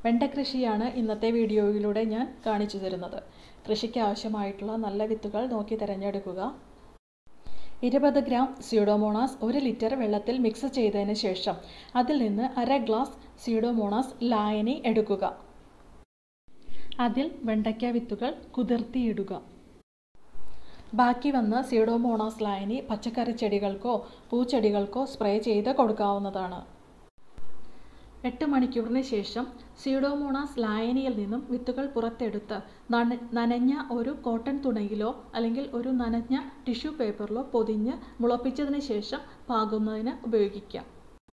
വെണ്ട കൃഷിയാണ് ഇന്നത്തെ വീഡിയോയിലൂടെ ഞാൻ കാണിച്ചു തരുന്നത് കൃഷിക്ക് ആവശ്യമായിട്ടുള്ള നല്ല വിത്തുകൾ നോക്കി തിരഞ്ഞെടുക്കുക ഇരുപത് ഗ്രാം സ്യൂഡോമോണാസ് ഒരു ലിറ്റർ വെള്ളത്തിൽ മിക്സ് ചെയ്തതിന് ശേഷം അതിൽ നിന്ന് അര ഗ്ലാസ് സ്യൂഡോമോണാസ് ലായനി എടുക്കുക അതിൽ വെണ്ടയ്ക്ക വിത്തുകൾ കുതിർത്തിയിടുക ബാക്കി വന്ന സ്യൂഡോമോണാസ് ലായനി പച്ചക്കറി ചെടികൾക്കോ പൂച്ചെടികൾക്കോ സ്പ്രേ ചെയ്ത് കൊടുക്കാവുന്നതാണ് എട്ട് മണിക്കൂറിന് ശേഷം സ്യൂഡോമോണാസ് ലായനിയിൽ നിന്നും വിത്തുകൾ പുറത്തെടുത്ത് നനഞ്ഞ ഒരു കോട്ടൺ തുണിയിലോ അല്ലെങ്കിൽ ഒരു നനഞ്ഞ ടിഷ്യൂ പേപ്പറിലോ പൊതിഞ്ഞ് മുളപ്പിച്ചതിന് ശേഷം പാകുന്നതിന് ഉപയോഗിക്കാം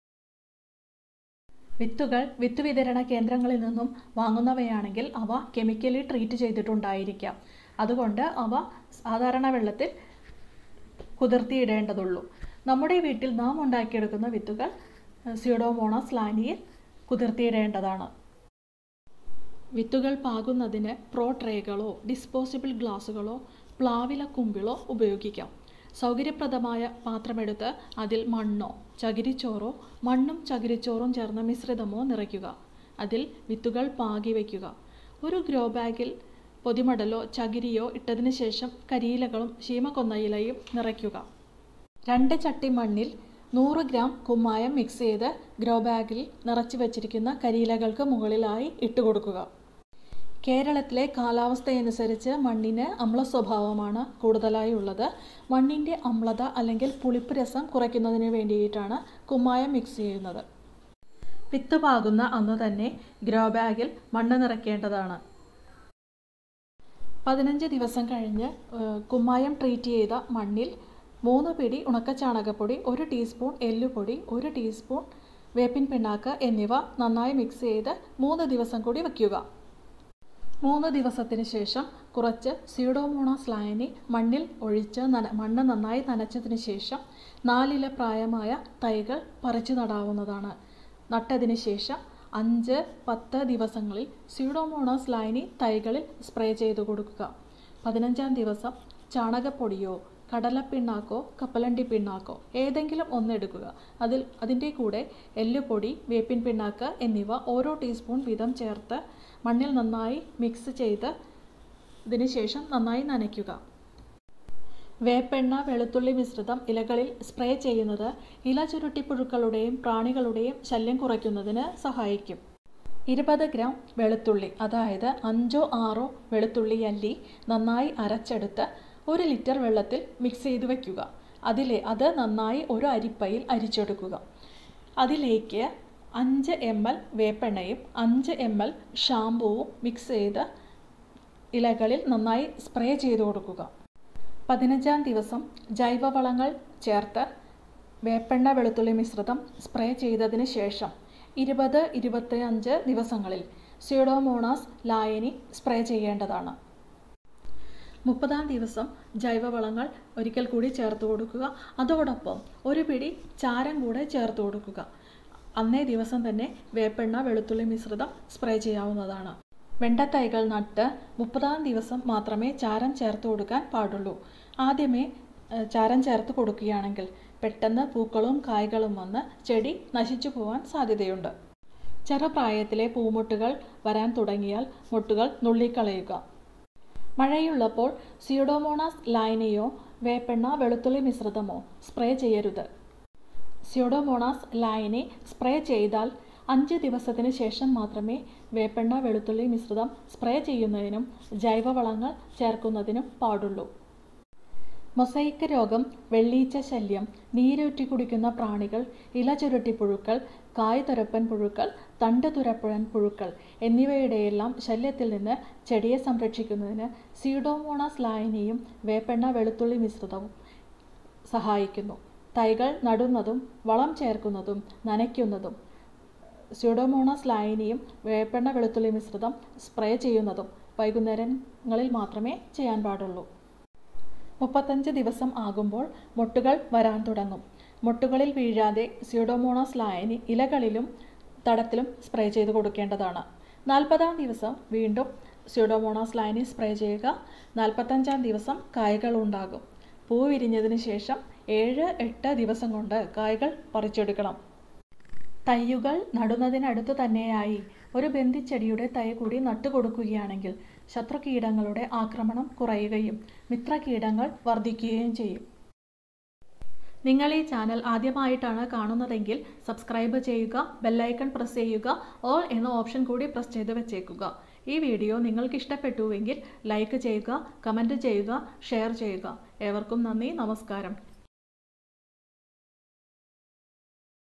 വിത്തുകൾ വിത്ത് വിതരണ കേന്ദ്രങ്ങളിൽ നിന്നും വാങ്ങുന്നവയാണെങ്കിൽ അവ കെമിക്കലി ട്രീറ്റ് ചെയ്തിട്ടുണ്ടായിരിക്കാം അതുകൊണ്ട് അവ സാധാരണ വെള്ളത്തിൽ കുതിർത്തിയിടേണ്ടതുള്ളൂ നമ്മുടെ വീട്ടിൽ നാം ഉണ്ടാക്കിയെടുക്കുന്ന വിത്തുകൾ സ്യൂഡോമോണാസ് ലാനിയിൽ കുതിർത്തിയിടേണ്ടതാണ് വിത്തുകൾ പാകുന്നതിന് പ്രോ ട്രേകളോ ഡിസ്പോസിബിൾ ഗ്ലാസുകളോ പ്ലാവില കുമ്പിളോ ഉപയോഗിക്കാം സൗകര്യപ്രദമായ പാത്രമെടുത്ത് അതിൽ മണ്ണോ ചകിരിച്ചോറോ മണ്ണും ചകിരിച്ചോറും ചേർന്ന മിശ്രിതമോ നിറയ്ക്കുക അതിൽ വിത്തുകൾ പാകി വയ്ക്കുക ഒരു ഗ്രോ ബാഗിൽ പൊതിമടലോ ചകിരിയോ ഇട്ടതിന് ശേഷം കരിയിലകളും ശീമക്കൊന്നയിലയും നിറയ്ക്കുക രണ്ട് ചട്ടി മണ്ണിൽ നൂറ് ഗ്രാം കുമ്മായം മിക്സ് ചെയ്ത് ഗ്രോ ബാഗിൽ നിറച്ചു വച്ചിരിക്കുന്ന കരിയിലകൾക്ക് മുകളിലായി ഇട്ടുകൊടുക്കുക കേരളത്തിലെ കാലാവസ്ഥയനുസരിച്ച് മണ്ണിന് അമ്ല സ്വഭാവമാണ് കൂടുതലായി ഉള്ളത് മണ്ണിൻ്റെ അമ്ലത അല്ലെങ്കിൽ പുളിപ്പ് രസം കുറയ്ക്കുന്നതിന് വേണ്ടിയിട്ടാണ് കുമ്മായം മിക്സ് ചെയ്യുന്നത് വിത്ത് പാകുന്ന അന്ന് തന്നെ ഗ്രോ ബാഗിൽ മണ്ണ് നിറയ്ക്കേണ്ടതാണ് പതിനഞ്ച് ദിവസം കഴിഞ്ഞ് കുമ്മായം ട്രീറ്റ് ചെയ്ത മണ്ണിൽ മൂന്ന് പിടി ഉണക്കച്ചാണകപ്പൊടി ഒരു ടീസ്പൂൺ എല്ലുപൊടി ഒരു ടീസ്പൂൺ വേപ്പിൻ പിണ്ണാക്ക് എന്നിവ നന്നായി മിക്സ് ചെയ്ത് മൂന്ന് ദിവസം കൂടി വയ്ക്കുക മൂന്ന് ദിവസത്തിന് ശേഷം കുറച്ച് സ്യൂഡോമോണാസ് ലായനി മണ്ണിൽ ഒഴിച്ച് നന മണ്ണ് നന്നായി നനച്ചതിന് ശേഷം നാലില പ്രായമായ തൈകൾ പറിച്ചു നടാവുന്നതാണ് നട്ടതിന് ശേഷം അഞ്ച് പത്ത് ദിവസങ്ങളിൽ സ്യൂഡോമോണാസ് ലായനി തൈകളിൽ സ്പ്രേ ചെയ്തു കൊടുക്കുക പതിനഞ്ചാം ദിവസം ചാണകപ്പൊടിയോ കടലപ്പിണ്ണാക്കോ കപ്പലണ്ടി പിണ്ണാക്കോ ഏതെങ്കിലും ഒന്നെടുക്കുക അതിൽ അതിൻ്റെ കൂടെ എല്ലുപൊടി വേപ്പിൻ പിണ്ണാക്ക് എന്നിവ ഓരോ ടീസ്പൂൺ വീതം ചേർത്ത് മണ്ണിൽ നന്നായി മിക്സ് ചെയ്ത് ഇതിന് ശേഷം നന്നായി നനയ്ക്കുക വേപ്പെണ്ണ വെളുത്തുള്ളി മിശ്രിതം ഇലകളിൽ സ്പ്രേ ചെയ്യുന്നത് ഇല ചുരുട്ടിപ്പുഴുക്കളുടെയും പ്രാണികളുടെയും ശല്യം കുറയ്ക്കുന്നതിന് സഹായിക്കും ഇരുപത് ഗ്രാം വെളുത്തുള്ളി അതായത് അഞ്ചോ ആറോ വെളുത്തുള്ളി അല്ലി നന്നായി അരച്ചെടുത്ത് ഒരു ലിറ്റർ വെള്ളത്തിൽ മിക്സ് ചെയ്ത് വയ്ക്കുക അതിലെ അത് നന്നായി ഒരു അരിപ്പയിൽ അരിച്ചെടുക്കുക അതിലേക്ക് അഞ്ച് എം എൽ വേപ്പെണ്ണയും അഞ്ച് എം എൽ ഷാമ്പുവും മിക്സ് ചെയ്ത് ഇലകളിൽ നന്നായി സ്പ്രേ ചെയ്ത് കൊടുക്കുക പതിനഞ്ചാം ദിവസം ജൈവവളങ്ങൾ ചേർത്ത് വേപ്പെണ്ണ വെളുത്തുള്ളി മിശ്രിതം സ്പ്രേ ചെയ്തതിന് ശേഷം ഇരുപത് ഇരുപത്തിയഞ്ച് ദിവസങ്ങളിൽ സ്യൂഡോമോണാസ് ലായനി സ്പ്രേ ചെയ്യേണ്ടതാണ് മുപ്പതാം ദിവസം ജൈവവളങ്ങൾ ഒരിക്കൽ കൂടി ചേർത്ത് കൊടുക്കുക അതോടൊപ്പം ഒരു പിടി ചാരം കൂടെ ചേർത്ത് കൊടുക്കുക അന്നേ ദിവസം തന്നെ വേപ്പെണ്ണ വെളുത്തുള്ളി മിശ്രിതം സ്പ്രേ ചെയ്യാവുന്നതാണ് വെണ്ടത്തൈകൾ നട്ട് മുപ്പതാം ദിവസം മാത്രമേ ചാരം ചേർത്ത് കൊടുക്കാൻ പാടുള്ളൂ ആദ്യമേ ചാരം ചേർത്ത് കൊടുക്കുകയാണെങ്കിൽ പെട്ടെന്ന് പൂക്കളും കായ്കളും വന്ന് ചെടി നശിച്ചു പോകാൻ സാധ്യതയുണ്ട് ചെറുപ്രായത്തിലെ പൂമൊട്ടുകൾ വരാൻ തുടങ്ങിയാൽ മൊട്ടുകൾ നുള്ളിക്കളയുക മഴയുള്ളപ്പോൾ സ്യൂഡോമോണാസ് ലൈനയോ വേപ്പെണ്ണ വെളുത്തുള്ളി മിശ്രിതമോ സ്പ്രേ ചെയ്യരുത് സ്യൂഡോമോണാസ് ലൈനെ സ്പ്രേ ചെയ്താൽ അഞ്ച് ദിവസത്തിന് ശേഷം മാത്രമേ വേപ്പെണ്ണ വെളുത്തുള്ളി മിശ്രിതം സ്പ്രേ ചെയ്യുന്നതിനും ജൈവവളങ്ങൾ ചേർക്കുന്നതിനും പാടുള്ളൂ മൊസൈക്ക് രോഗം വെള്ളീച്ച ശല്യം നീരൂറ്റി കുടിക്കുന്ന പ്രാണികൾ ഇല ചുരുട്ടിപ്പുഴുക്കൾ കായ് തുരപ്പൻ പുഴുക്കൾ തണ്ട് തുരപ്പുഴൻ പുഴുക്കൾ എന്നിവയുടെയെല്ലാം ശല്യത്തിൽ നിന്ന് ചെടിയെ സംരക്ഷിക്കുന്നതിന് സീഡോമോണാസ് ലായനിയും വേപ്പെണ്ണ വെളുത്തുള്ളി മിശ്രിതവും സഹായിക്കുന്നു തൈകൾ നടുന്നതും വളം ചേർക്കുന്നതും നനയ്ക്കുന്നതും സ്യൂഡോമോണാസ് ലായനിയും വേപ്പെണ്ണ വെളുത്തുള്ളി മിശ്രിതം സ്പ്രേ ചെയ്യുന്നതും വൈകുന്നേരങ്ങളിൽ മാത്രമേ ചെയ്യാൻ പാടുള്ളൂ മുപ്പത്തഞ്ച് ദിവസം ആകുമ്പോൾ മൊട്ടുകൾ വരാൻ തുടങ്ങും മൊട്ടുകളിൽ വീഴാതെ സ്യൂഡോമോണാസ് ലായനി ഇലകളിലും തടത്തിലും സ്പ്രേ ചെയ്ത് കൊടുക്കേണ്ടതാണ് നാൽപ്പതാം ദിവസം വീണ്ടും സ്യൂഡോമോണാസ് ലായനി സ്പ്രേ ചെയ്യുക നാൽപ്പത്തഞ്ചാം ദിവസം കായ്കൾ ഉണ്ടാകും പൂ വിരിഞ്ഞതിന് ശേഷം ഏഴ് എട്ട് ദിവസം കൊണ്ട് കായ്കൾ പറിച്ചെടുക്കണം തൈയുകൾ നടുന്നതിനടുത്തു തന്നെയായി ഒരു ബന്ധിച്ചെടിയുടെ തൈ കൂടി നട്ടുകൊടുക്കുകയാണെങ്കിൽ ശത്രുകീടങ്ങളുടെ ആക്രമണം കുറയുകയും മിത്രകീടങ്ങൾ വർദ്ധിക്കുകയും ചെയ്യും നിങ്ങൾ ഈ ചാനൽ ആദ്യമായിട്ടാണ് കാണുന്നതെങ്കിൽ സബ്സ്ക്രൈബ് ചെയ്യുക ബെല്ലൈക്കൺ പ്രസ് ചെയ്യുക ഓൾ എന്ന ഓപ്ഷൻ കൂടി പ്രസ് ചെയ്ത് വെച്ചേക്കുക ഈ വീഡിയോ നിങ്ങൾക്ക് ഇഷ്ടപ്പെട്ടുവെങ്കിൽ ലൈക്ക് ചെയ്യുക കമൻറ്റ് ചെയ്യുക ഷെയർ ചെയ്യുക ഏവർക്കും നന്ദി നമസ്കാരം